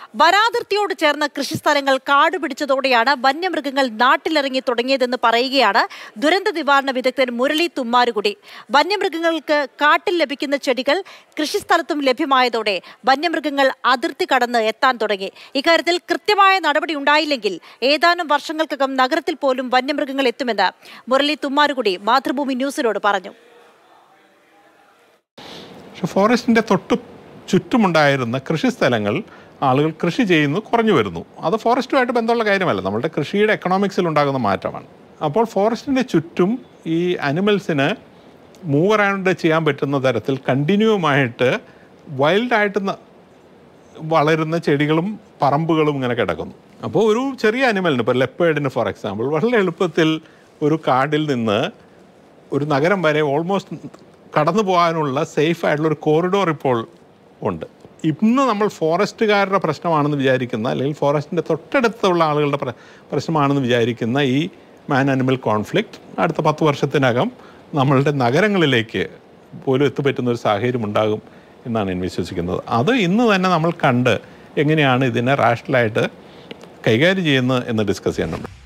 വനാതിർത്തിയോട് ചേർന്ന കൃഷിസ്ഥലങ്ങൾ കാടുപിടിച്ചതോടെയാണ് വന്യമൃഗങ്ങൾ നാട്ടിലിറങ്ങി തുടങ്ങിയതെന്ന് പറയുകയാണ് ദുരന്ത നിവാരണ വിദഗ്ധൻ മുരളി തുമ്മാരുകുടി വന്യമൃഗങ്ങൾക്ക് കാട്ടിൽ ലഭിക്കുന്ന ചെടികൾ കൃഷിസ്ഥലത്തും ലഭ്യമായതോടെ വന്യമൃഗങ്ങൾ അതിർത്തി കടന്ന് എത്താൻ തുടങ്ങി ഇക്കാര്യത്തിൽ കൃത്യമായ നടപടി ഉണ്ടായില്ലെങ്കിൽ ഏതാനും വർഷങ്ങൾക്കകം നഗരത്തിൽ പോലും വന്യമൃഗങ്ങൾ എത്തുമെന്ന് മുരളി തുമ്മാരുകുടി മാതൃഭൂമി ന്യൂസിനോട് പറഞ്ഞു പക്ഷെ ഫോറസ്റ്റിൻ്റെ തൊട്ട് ചുറ്റുമുണ്ടായിരുന്ന കൃഷിസ്ഥലങ്ങൾ ആളുകൾ കൃഷി ചെയ്യുന്നു കുറഞ്ഞു വരുന്നു അത് ഫോറസ്റ്റുമായിട്ട് ബന്ധമുള്ള കാര്യമല്ല നമ്മളുടെ കൃഷിയുടെ എക്കണോമിക്സിൽ ഉണ്ടാകുന്ന മാറ്റമാണ് അപ്പോൾ ഫോറസ്റ്റിൻ്റെ ചുറ്റും ഈ അനിമൽസിന് മൂവ് അറൗണ്ട് ചെയ്യാൻ പറ്റുന്ന തരത്തിൽ കണ്ടിന്യൂമായിട്ട് വൈൽഡായിട്ട് ന- വളരുന്ന ചെടികളും പറമ്പുകളും ഇങ്ങനെ കിടക്കുന്നു അപ്പോൾ ഒരു ചെറിയ അനിമലിന് ഇപ്പോൾ ലെപ്പേഡിന് ഫോർ എക്സാമ്പിൾ വളരെ എളുപ്പത്തിൽ ഒരു കാടിൽ നിന്ന് ഒരു നഗരം വരെ ഓൾമോസ്റ്റ് കടന്നു പോകാനുള്ള സേഫ് ആയിട്ടുള്ള ഒരു കോറിഡോർ ഇപ്പോൾ ഉണ്ട് ഇന്ന് നമ്മൾ ഫോറസ്റ്റുകാരുടെ പ്രശ്നമാണെന്ന് വിചാരിക്കുന്ന അല്ലെങ്കിൽ ഫോറസ്റ്റിൻ്റെ തൊട്ടടുത്തുള്ള ആളുകളുടെ പ്ര- പ്രശ്നമാണെന്ന് വിചാരിക്കുന്ന ഈ മാൻ അനിമൽ കോൺഫ്ലിക്റ്റ് അടുത്ത പത്ത് വർഷത്തിനകം നമ്മളുടെ നഗരങ്ങളിലേക്ക് പോലും എത്തിപ്പറ്റുന്ന ഒരു സാഹചര്യം ഉണ്ടാകും എന്നാണ് ഞാൻ വിശ്വസിക്കുന്നത് അത് ഇന്ന് തന്നെ നമ്മൾ കണ്ട് എങ്ങനെയാണ് ഇതിനെ റാഷണലായിട്ട് കൈകാര്യം ചെയ്യുന്നത് എന്ന് ഡിസ്കസ് ചെയ്യാനുണ്ട്